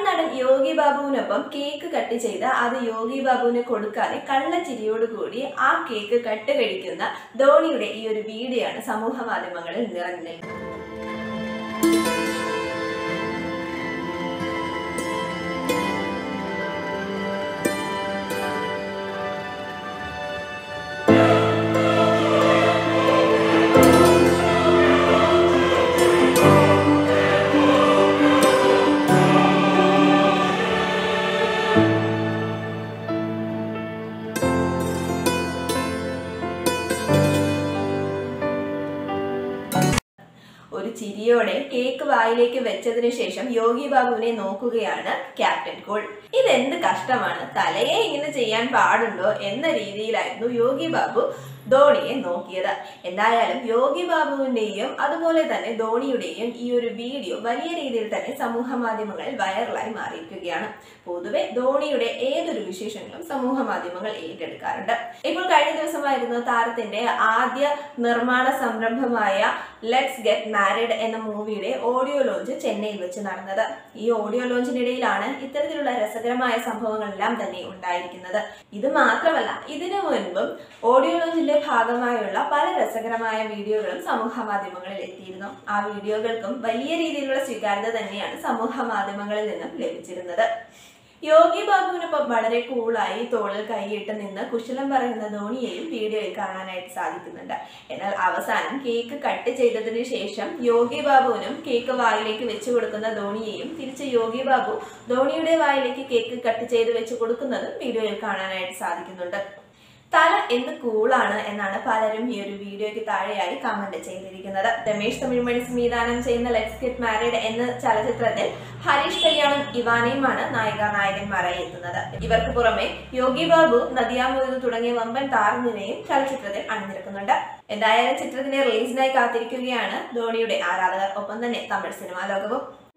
നടൻ യോഗി ബാബുവിനൊപ്പം cake cut ചെയ്ത് അത് യോഗി ബാബുവിന് കൊടുക്കാതെ കള്ളച്ചിരിയോടുകൂടി ആ കേക്ക് കട്ട് കഴിക്കുന്ന ധോണിയുടെ ഈ ഒരു വീഡിയോ ആണ് സമൂഹ മാധ്യമങ്ങളിൽ നിറഞ്ഞു നിൽക്കുന്നത് ഒരു ചിരിയോടെ കേക്ക് വായിലേക്ക് വെച്ചതിന് ശേഷം യോഗി ബാബുവിനെ നോക്കുകയാണ് ക്യാപ്റ്റൻ കൂൾ ഇതെന്ത് കഷ്ടമാണ് തലയെ ഇങ്ങനെ ചെയ്യാൻ പാടുണ്ടോ എന്ന രീതിയിലായിരുന്നു യോഗി ബാബു ധോണിയെ നോക്കിയത് എന്തായാലും യോഗി ബാബുവിന്റെയും അതുപോലെ തന്നെ ധോണിയുടെയും ഈ ഒരു വീഡിയോ വലിയ രീതിയിൽ തന്നെ സമൂഹ മാധ്യമങ്ങളിൽ വൈറലായി മാറിയിരിക്കുകയാണ് പൊതുവെ ധോണിയുടെ ഏതൊരു വിശേഷങ്ങളും സമൂഹ മാധ്യമങ്ങൾ ഏറ്റെടുക്കാറുണ്ട് ഇപ്പോൾ കഴിഞ്ഞ ദിവസമായിരുന്നു താരത്തിന്റെ ആദ്യ നിർമ്മാണ സംരംഭമായ ലെറ്റ്സ് ഗെറ്റ് മാരിഡ് എന്ന മൂവിയുടെ ഓഡിയോ ലോഞ്ച് ചെന്നൈയിൽ വെച്ച് നടന്നത് ഈ ഓഡിയോ ലോഞ്ചിനിടയിലാണ് ഇത്തരത്തിലുള്ള രസകരമായ സംഭവങ്ങളെല്ലാം തന്നെ ഉണ്ടായിരിക്കുന്നത് ഇത് മാത്രമല്ല ഇതിനു മുൻപും ഓഡിയോ ലോഞ്ചിന്റെ ഭാഗമായുള്ള പല രസകരമായ വീഡിയോകളും സമൂഹ മാധ്യമങ്ങളിൽ എത്തിയിരുന്നു ആ വീഡിയോകൾക്കും വലിയ രീതിയിലുള്ള സ്വീകാര്യത തന്നെയാണ് സമൂഹ മാധ്യമങ്ങളിൽ നിന്നും ലഭിച്ചിരുന്നത് യോഗി ബാബുവിനൊപ്പം വളരെ കൂളായി തോളിൽ കൈയിട്ട് നിന്ന് കുശലം പറയുന്ന ധോണിയെയും വീഡിയോയിൽ കാണാനായിട്ട് സാധിക്കുന്നുണ്ട് എന്നാൽ അവസാനം കേക്ക് കട്ട് ചെയ്തതിന് ശേഷം യോഗി ബാബുവിനും കേക്ക് വായിലേക്ക് വെച്ച് കൊടുക്കുന്ന ധോണിയെയും തിരിച്ച് യോഗി ബാബു ധോണിയുടെ വായിലേക്ക് കേക്ക് കട്ട് ചെയ്ത് വെച്ച് കൊടുക്കുന്നതും വീഡിയോയിൽ കാണാനായിട്ട് സാധിക്കുന്നുണ്ട് തല എന്ത് കൂളാണ് എന്നാണ് പലരും ഈ ഒരു വീഡിയോയ്ക്ക് താഴെയായി കമന്റ് ചെയ്തിരിക്കുന്നത് രമേശ് തമിഴ്മണി സംവിധാനം ചെയ്യുന്ന ലെറ്റ്സ് ഗെറ്റ് മാരിഡ് എന്ന ചലച്ചിത്രത്തിൽ ഹരീഷ് കല്യാണും ഇവാനയുമാണ് നായിക നായകന്മാരായി എത്തുന്നത് ഇവർക്ക് പുറമെ യോഗി ബാബു നദിയ മൊയ്തു തുടങ്ങിയ വമ്പൻ താരനിരയും ചലച്ചിത്രത്തിൽ അണിനിരക്കുന്നുണ്ട് എന്തായാലും ചിത്രത്തിന്റെ റിലീസിനായി കാത്തിരിക്കുകയാണ് ധോണിയുടെ ആരാധകർ ഒപ്പം തന്നെ തമിഴ് സിനിമാ ലോകവും